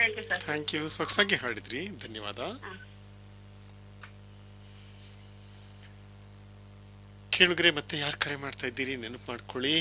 ಹೇಳ್ತೀವಿ sir thank you ಸೊಗಸಾಗಿ ಹಾಡಿದ್ರಿ ಧನ್ಯವಾದ ಕೇಳುಗ್ರೆ ಮತ್ತೆ ಯಾರು ಕರೆ ಮಾಡ್ತಾ ಇದ್ದೀರಿ ನೆನಪು ಮಾಡ್ಕೊಳ್ಳಿ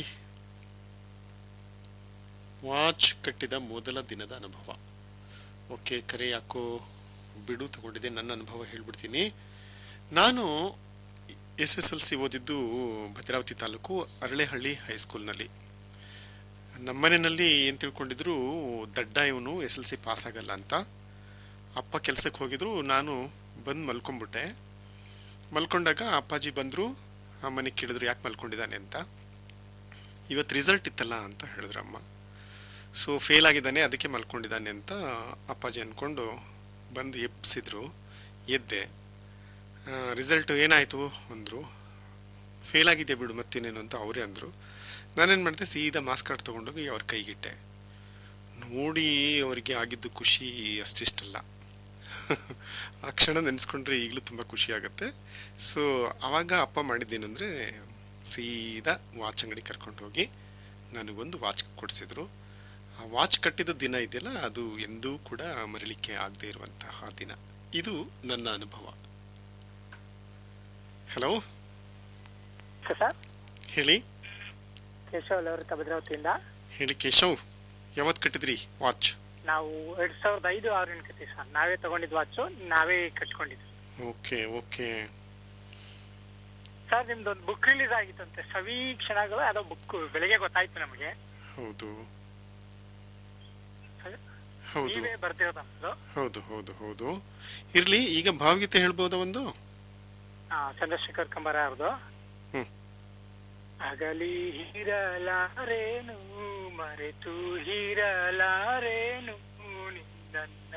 ವಾಚ್ ಕಟ್ಟಿದ ಮೊದಲ ದಿನದ ಅನುಭವ ಓಕೆ ಕರೆ ಯಾಕೋ ಬಿಡು ತಗೊಂಡಿದ್ದೆ ನನ್ನ ಅನುಭವ ಹೇಳ್ಬಿಡ್ತೀನಿ ನಾನು ಎಸ್ ಎಸ್ ಎಲ್ ಸಿ ಓದಿದ್ದು ಭದ್ರಾವತಿ ತಾಲೂಕು ಅರಳೆಹಳ್ಳಿ ಹೈಸ್ಕೂಲ್ನಲ್ಲಿ ನಮ್ಮನೆಯಲ್ಲಿ ಏನು ತಿಳ್ಕೊಂಡಿದ್ರು ದಡ್ಡ ಇವನು ಎಸ್ ಎಲ್ ಸಿ ಪಾಸ್ ಆಗಲ್ಲ ಅಂತ ಅಪ್ಪ ಕೆಲಸಕ್ಕೆ ಹೋಗಿದ್ರು ನಾನು ಬಂದು ಮಲ್ಕೊಂಡ್ಬಿಟ್ಟೆ ಮಲ್ಕೊಂಡಾಗ ಅಪ್ಪಾಜಿ ಬಂದರು ಆ ಮನೆಗೆ ಕೇಳಿದ್ರು ಯಾಕೆ ಮಲ್ಕೊಂಡಿದ್ದಾನೆ ಅಂತ ಇವತ್ತು ರಿಸಲ್ಟ್ ಇತ್ತಲ್ಲ ಅಂತ ಹೇಳಿದ್ರು ಅಮ್ಮ ಸೊ ಫೇಲ್ ಆಗಿದ್ದಾನೆ ಅದಕ್ಕೆ ಮಲ್ಕೊಂಡಿದ್ದಾನೆ ಅಂತ ಅಪ್ಪಾಜಿ ಅಂದ್ಕೊಂಡು ಬಂದು ಎಬ್ಸಿದ್ರು ಎದ್ದೆ ರಿಸಲ್ಟ್ ಏನಾಯಿತು ಅಂದರು ಫೇಲ್ ಆಗಿದೆ ಬಿಡು ಮತ್ತೇನೇನು ಅಂತ ಅವರೇ ಅಂದರು ನಾನೇನು ಮಾಡಿದೆ ಸೀದಾ ಮಾಸ್ಕ್ ಕಾರ್ಡ್ ತೊಗೊಂಡೋಗಿ ಅವ್ರ ಕೈಗಿಟ್ಟೆ ನೋಡಿ ಅವರಿಗೆ ಆಗಿದ್ದು ಖುಷಿ ಅಷ್ಟಿಷ್ಟಲ್ಲ ಆ ಕ್ಷಣ ನೆನೆಸ್ಕೊಂಡ್ರೆ ಈಗಲೂ ತುಂಬ ಖುಷಿ ಆಗುತ್ತೆ ಸೊ ಆವಾಗ ಅಪ್ಪ ಮಾಡಿದ್ದೇನೆಂದರೆ ಸೀದಾ ವಾಚ್ ಅಂಗಡಿ ಕರ್ಕೊಂಡು ಹೋಗಿ ನನಗೊಂದು ವಾಚ್ ಕೊಡಿಸಿದ್ರು ಆ ವಾಚ್ ಕಟ್ಟಿದ ದಿನ ಇದೆಯಲ್ಲ ಅದು ಎಂದೂ ಕೂಡ ಮರಳಿಕೆ ಆಗದೆ ಇರುವಂತಹ ದಿನ ಇದು ನನ್ನ ಅನುಭವ ಹಲೋ ಸರ್ ಹೇಳಿ ಕೇಶವ್ ಅವರ ಭದ್ರಾವತಿಯಿಂದ ಹೇಳಿ ಕೇಶವ್ ಯಾವತ್ತು ಕಟ್ಟಿದ್ರಿ ವಾಚ್ ನಾವು ಎರಡ್ ಸಾವಿರದ ಐದು ಆರು ಎಣ್ಕತ್ತೀವಿ ಸರ್ ನಾವೇ ತಗೊಂಡಿದ್ ವಾಚು ನಾವೇ ಕಟ್ಕೊಂಡಿದ್ವಿ ಓಕೆ ಓಕೆ ಸರ್ ನಿಮ್ದು ಒಂದು ಬುಕ್ ರಿಲೀಸ್ ಆಗಿತ್ತಂತೆ ಸವಿ ಕ್ಷಣಗಳು ಅದೋ ಬುಕ್ ಬೆಳಿಗ್ಗೆ ಗೊತ್ತಾಯ್ತು ನಮಗೆ ಹೌದು ಹೌದು ನೀವೇ ಬರ್ದಿರೋದು ನಮ್ದು ಹೌದು ಹೌದು ಹೌದು ಇರ್ಲಿ ಈಗ ಭಾವಗೀತೆ ಹೇಳ್ಬೋದಾ ಒಂದು ಆ, ಚಂದ್ರಶೇಖರ್ ಕಂಬಾರ ಅವ್ರದ್ದು ಹ್ಮ್. ಅಗಲಿ ಹೀರಲಾರೇನು ಮರೆತು ಹೀರಲಾರೇನು ನಿನ್ನ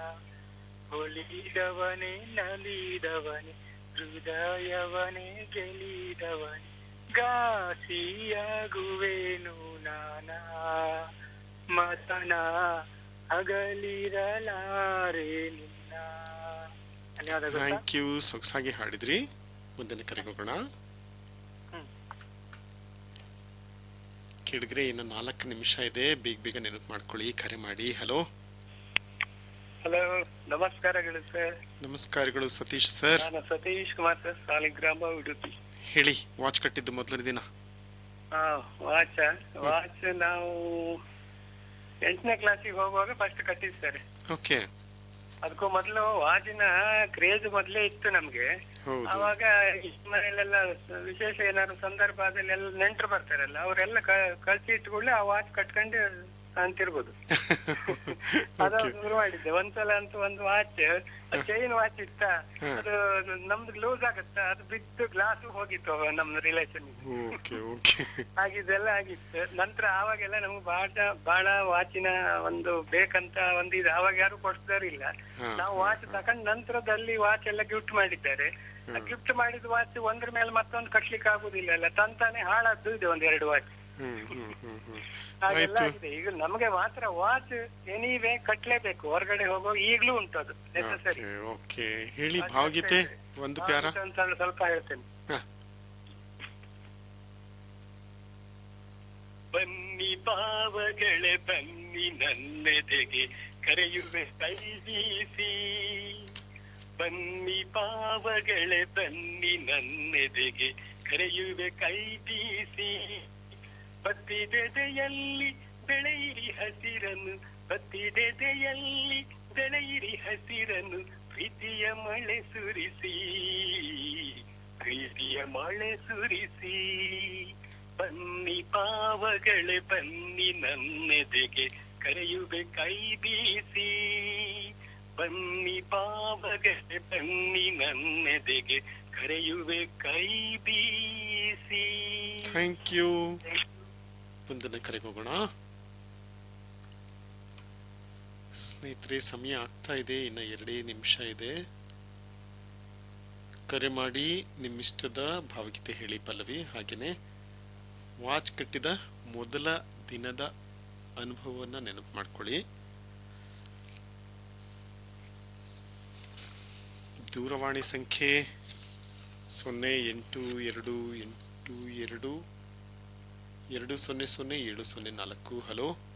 ಒಲಿದವನೇ ನಲಿದವನೇ ಹೃದಯವನೇ ಗೆಲಿದವನೇ ಗಾಸಿಯಾಗುವೆನು ನಾನಾ ಮತನ ಅಗಲಿರಲಾರೆ ನಿನ್ನ ಧನ್ಯವಾದಗಳು ಸರ್. ಥ್ಯಾಂಕ್ ಯು ಸೊಗಸಾಗಿ ಹಾಡಿದ್ರಿ ಮುಂದಿನ ಕರೆಗೆ ಹೋಗೋಣ ಹ್ಮ್. ಕೆಳಗ್ರೆ ಇನ್ನು ನಾಲ್ಕು ನಿಮಿಷ ಇದೆ ಬೇಗ ಬೇಗ ನೆನಪು ಮಾಡ್ಕೊಳ್ಳಿ ಕರೆ ಮಾಡಿ ಹಲೋ ಹಲೋ ನಮಸ್ಕಾರಗಳು ಸರ್ ನಮಸ್ಕಾರಗಳು ಸತೀಶ್ ಸರ್ ನಾನು ಸತೀಶ್ ಕುಮಾರ್ ಸರ್ ಸಾಲಿಗ್ರಾಮ ಉಡುಪಿ ಹೇಳಿ ವಾಚ್ ಕಟ್ಟಿದ್ದು ಮೊದಲನೇ ದಿನ ಹಾ ವಾಚ್ ವಾಚ್ ನಾವು ಎಂಟನೇ ಕ್ಲಾಸಿಗೆ ಹೋಗುವಾಗ ಫಸ್ಟ್ ಕಟ್ಟಿಸ್ತಾರೆ ಓಕೆ ಅದಕ್ಕೂ ಮೊದಲು ವಾಚಿನ ಕ್ರೇಜ್ ಮೊದಲೇ ಇತ್ತು ನಮ್ಗೆ ಹೌದು ಅವಾಗ ಈ ಮನೆಯಲ್ಲೆಲ್ಲ ವಿಶೇಷ ಏನಾದ್ರು ಸಂದರ್ಭ ಆದಲ್ಲಿ ಎಲ್ಲ ನೆಂಟರು ಬರ್ತಾರಲ್ಲ ಅವರೆಲ್ಲ ಕಳ್ಸಿ ಇಟ್ಕೊಳ್ಳಿ ಆ ವಾಚ್ ಕಟ್ಕೊಂಡು ಅಂತಿರ್ಬೋದು ಅದು ಓಕೆ ಶುರು ಮಾಡಿದ್ದೆ ಒಂದ್ಸಲ ಅಂತೂ ಒಂದು ವಾಚ್ ಚೈನ್ ವಾಚ್ ಇತ್ತ ಹಾ. ಅದು ನಮ್ದು ಲೂಸ್ ಆಗತ್ತ ಅದು ಬಿದ್ದು ಗ್ಲಾಸ್ ಹೋಗಿತ್ತು ಅವಾಗ ನಮ್ದು ರಿಲೇಷನ್ ಓಕೆ ಓಕೆ ಆಗಿದ್ದೆಲ್ಲ ಆಗಿತ್ತು ನಂತರ ಆವಾಗೆಲ್ಲ ನಮ್ಗೆ ಬಹಳ ಬಹಳ ವಾಚಿನ ಒಂದು ಬೇಕಂತ ಒಂದು ಇದು ಅವಾಗ ಯಾರು ಕೊಡ್ತಾರಿಲ್ಲ ಹಾ, ನಾವು ವಾಚ್ ತಕೊಂಡ್ ನಂತರದಲ್ಲಿ ವಾಚ್ ಎಲ್ಲ ಗಿಫ್ಟ್ ಮಾಡಿದ್ದಾರೆ ಗಿಫ್ಟ್ ಮಾಡಿದ ವಾಚ್ ಒಂದ್ರ ಮೇಲೆ ಮತ್ತೊಂದು ಕಟ್ಲಿಕ್ಕೆ ಆಗುದಿಲ್ಲ ಅಲ್ಲ ತಂತಾನೆ ಹಾಳಾದ್ದು ಇದೆ ಒಂದ್ ಎರಡು ವಾಚ್ ಹ್ಮ್ ಹ್ಮ್ ಹ್ಮ್ ಹ್ಮ್ ಹಾಗೆಲ್ಲ ಆಯ್ತು ಆಗಿದೆ ಈಗ ನಮಗೆ ಮಾತ್ರ ವಾಚ್ ಎನಿವೇ ಕಟ್ಲೇಬೇಕು ಹೊರಗಡೆ ಹೋಗೋ ಈಗ್ಲೂ ಉಂಟು ಅದು ನೆಸಸರಿ ಓಕೆ ಓಕೆ ಹೇಳಿ ಭಾವಗೀತೆ ಒಂದು ಪ್ಯಾರ ಅಂತ ಸ್ವಲ್ಪ ಹೇಳ್ತೇನೆ ಹಾ. ಬನ್ನಿ ಪಾವಗಳೇ ಬನ್ನಿ ನನ್ನೆದೆಗೆ ಕರೆಯುವೆ ಕೈ ಬೀಸಿ ಬನ್ನಿ ಪಾವಗಳೇ ಬನ್ನಿ ನನ್ನೆದೆಗೆ ಕರೆಯುವೆ ಕೈ ಬೀಸಿ ಬತ್ತಿದೆದೆಯಲ್ಲಿ ಬೆಳೆಯಿರಿ ಹಸಿರನ್ನು ಬತ್ತಿದೆದೆಯಲ್ಲಿ ಬೆಳೆಯಿರಿ ಹಸಿರನ್ನು ಪ್ರೀತಿಯ ಮಳೆ ಸುರಿಸಿ ಪ್ರೀತಿಯ ಮಳೆ ಸುರಿಸಿ ಬನ್ನಿ ಪಾವಗಳೇ ಬನ್ನಿ ನನ್ನೆದೆಗೆ ಕರೆಯುವೆ ಕೈ ಬೀಸಿ ಬನ್ನಿ ಪಾವಗಳೇ ಬನ್ನಿ ನನ್ನೆದೆಗೆ ಕರೆಯುವೆ ಕೈ ಬೀಸಿ ಥ್ಯಾಂಕ್ ಯು ಮುಂದಿನ ಕರೆಗೆ ಹೋಗೋಣ ಸ್ನೇಹಿತರೆ ಸಮಯ ಆಗ್ತಾ ಇದೆ ಇನ್ನು ಎರಡೇ ನಿಮಿಷ ಇದೆ ಕರೆ ಮಾಡಿ ನಿಮ್ಮಿಷ್ಟದ ಭಾವಗೀತೆ ಹೇಳಿ ಪಲ್ಲವಿ ಹಾಗೆಯೇ ವಾಚ್ ಕಟ್ಟಿದ ಮೊದಲ ದಿನದ ಅನುಭವವನ್ನು ನೆನಪು ಮಾಡ್ಕೊಳ್ಳಿ ದೂರವಾಣಿ ಸಂಖ್ಯೆ ಸೊನ್ನೆ ಎಂಟು ಎರಡು ಎಂಟು ಎರಡು ಎರಡು ಸೊನ್ನೆ ಸೊನ್ನೆ ಏಳು ಸೊನ್ನೆ ನಾಲ್ಕು ಹಲೋ